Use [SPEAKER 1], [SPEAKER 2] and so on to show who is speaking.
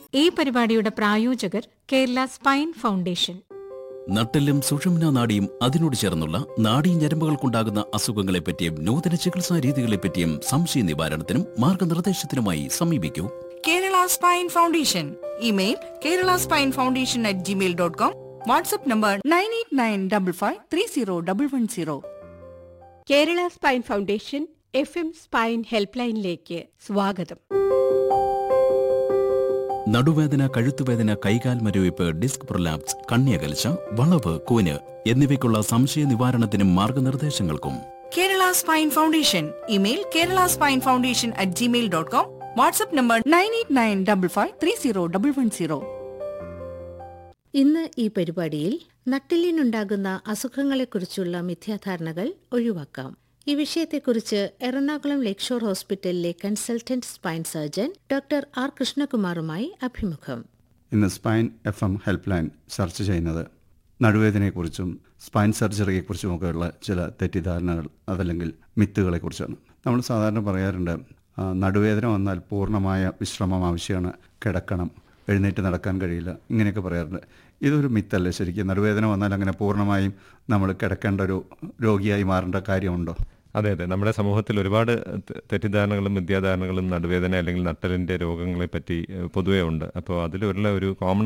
[SPEAKER 1] ഈ പരിപാടിയുടെ പ്രായോജകർ കേരള സ്പൈൻ ഫൗണ്ടേഷൻ
[SPEAKER 2] നട്ടെല്ലും സുഷുമ്ന നാഡിയും അതിനോട് ചേർന്നുള്ള നാഡീ ഞരമ്പുകൾക്കുണ്ടാകുന്ന അസുഖങ്ങളെപ്പറ്റിയും നൂതന ചികിത്സാ രീതികളെപ്പറ്റിയും സംശയ നിവാരണത്തിനും മാർഗനിർദ്ദേശത്തിനുമായി സമീപിക്കൂ
[SPEAKER 3] Kerala spine foundation email Kerala spine foundation at Gmail dot com WhatsApp number nine eight nine double five three zero double one zero
[SPEAKER 4] Kerala spine foundation F M spine help ലൈനിലേക്ക് സ്വാഗതം
[SPEAKER 2] നടുവേദന കഴുത്തുവേദന കൈകാൽ മരവിപ്പ് ഡിസ്ക് പ്രൊലാപ്സ് കണ്ണിയകൽച്ച വളവ് കൂന് എന്നിവയ്ക്കുള്ള സംശയ നിവാരണത്തിനും മാർഗനിർദ്ദേശങ്ങൾക്കും
[SPEAKER 3] Kerala spine foundation email Kerala spine foundation at Gmail dot com WhatsApp number nine eight nine double five three zero double one zero
[SPEAKER 5] ഇന്ന് ഈ പരിപാടിയിൽ നട്ടിലിനുണ്ടാകുന്ന അസുഖങ്ങളെക്കുറിച്ചുള്ള മിഥ്യാധാരണകൾ ഒഴിവാക്കാം ഈ വിഷയത്തെക്കുറിച്ച് എറണാകുളം ലേക്ഷോർ ഹോസ്പിറ്റലിലെ consultant spine surgeon doctor R കൃഷ്ണകുമാറുമായി അഭിമുഖം
[SPEAKER 6] ഇന്ന് spine F M help line ചർച്ച ചെയ്യുന്നത് നടുവേദനയെക്കുറിച്ചും സ്പൈൻ സർജറിയെക്കുറിച്ചുമൊക്കെയുള്ള ചില തെറ്റിദ്ധാരണകൾ അതല്ലെങ്കിൽ മിത്തുകളെക്കുറിച്ചാണ് നമ്മൾ സാധാരണ പറയാറുണ്ട് ആ, നടുവേദന വന്നാൽ പൂർണ്ണമായ വിശ്രമം ആവശ്യമാണ് കിടക്കണം എഴുന്നേറ്റ് നടക്കാൻ കഴിയില്ല ഇങ്ങനെയൊക്കെ പറയാറുണ്ട് ഇതൊരു മിത്തല്ലേ ശരിക്കും നടുവേദന വന്നാൽ അങ്ങനെ പൂർണ്ണമായും നമ്മൾ കിടക്കേണ്ട ഒരു രോഗിയായി മാറേണ്ട കാര്യമുണ്ടോ
[SPEAKER 7] അതെ അതെ നമ്മുടെ സമൂഹത്തിൽ ഒരുപാട് തെ- തെറ്റിദ്ധാരണകളും മിഥ്യാധാരണകളും നടുവേദന അല്ലെങ്കിൽ നട്ടലിൻ്റെ രോഗങ്ങളെ പറ്റി ഏഹ്, പൊതുവേ ഉണ്ട് അപ്പോൾ അതിലുള്ള ഒരു കോമൺ